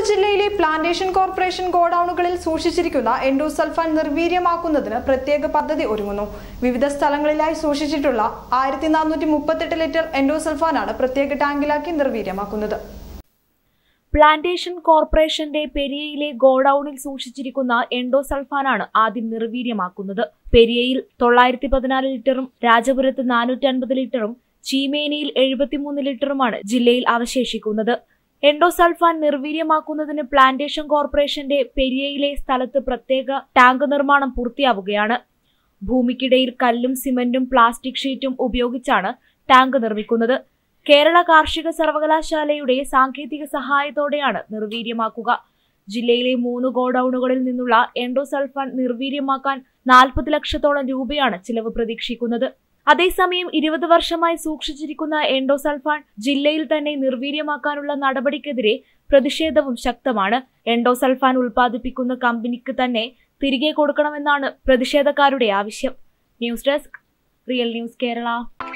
ജില്ലയിലെ plantation corporation ഗോഡൌണുകളിൽ സൂക്ഷിച്ചിരിക്കുന്ന endosulfan നിർവീര്യമാക്കുന്നതിന് പ്രത്യേക പദ്ധതി ഒരുങ്ങുന്നു വിവിധ സ്ഥലങ്ങളിലായി സൂക്ഷിച്ചിട്ടുള്ള ആയിരത്തി നാനൂറ്റി മുപ്പത്തെട്ട് ലിറ്റർ എൻഡോസൾഫാനാണ് പ്രത്യേക ടാങ്കിലാക്കി നിർവീര്യമാക്കുന്നത് പ്ലാന്റേഷൻ കോർപ്പറേഷന്റെ പെരിയയിലെ ഗോഡൌണിൽ സൂക്ഷിച്ചിരിക്കുന്ന എൻഡോസൾഫാനാണ് ആദ്യം നിർവീര്യമാക്കുന്നത് പെരിയയിൽ തൊള്ളായിരത്തി പതിനാല് ലിറ്ററും രാജപുരത്ത് നാനൂറ്റി അൻപത് ലിറ്ററും ചീമേനിയിൽ എഴുപത്തിമൂന്ന് ലിറ്ററുമാണ് ജില്ലയിൽ അവശേഷിക്കുന്നത് എൻഡോസൾഫാൻ നിർവീര്യമാക്കുന്നതിന് പ്ലാന്റേഷൻ കോർപ്പറേഷന്റെ പെരിയയിലെ സ്ഥലത്ത് പ്രത്യേക ടാങ്ക് നിർമ്മാണം പൂർത്തിയാവുകയാണ് ഭൂമിക്കിടയിൽ കല്ലും സിമന്റും പ്ലാസ്റ്റിക് ഷീറ്റും ഉപയോഗിച്ചാണ് ടാങ്ക് നിർമ്മിക്കുന്നത് കേരള കാർഷിക സർവകലാശാലയുടെ സാങ്കേതിക സഹായത്തോടെയാണ് നിർവീര്യമാക്കുക ജില്ലയിലെ മൂന്ന് ഗോഡൌണുകളിൽ നിന്നുള്ള എൻഡോസൾഫാൻ നിർവീര്യമാക്കാൻ നാൽപ്പത് ലക്ഷത്തോളം രൂപയാണ് ചിലവ് പ്രതീക്ഷിക്കുന്നത് അതേസമയം ഇരുപത് വർഷമായി സൂക്ഷിച്ചിരിക്കുന്ന എൻഡോസൾഫാൻ ജില്ലയിൽ തന്നെ നിർവീര്യമാക്കാനുള്ള നടപടിക്കെതിരെ പ്രതിഷേധവും ശക്തമാണ് എൻഡോസൾഫാൻ ഉൽപ്പാദിപ്പിക്കുന്ന കമ്പനിക്ക് തന്നെ തിരികെ കൊടുക്കണമെന്നാണ് പ്രതിഷേധക്കാരുടെ ആവശ്യം news desk real news Kerala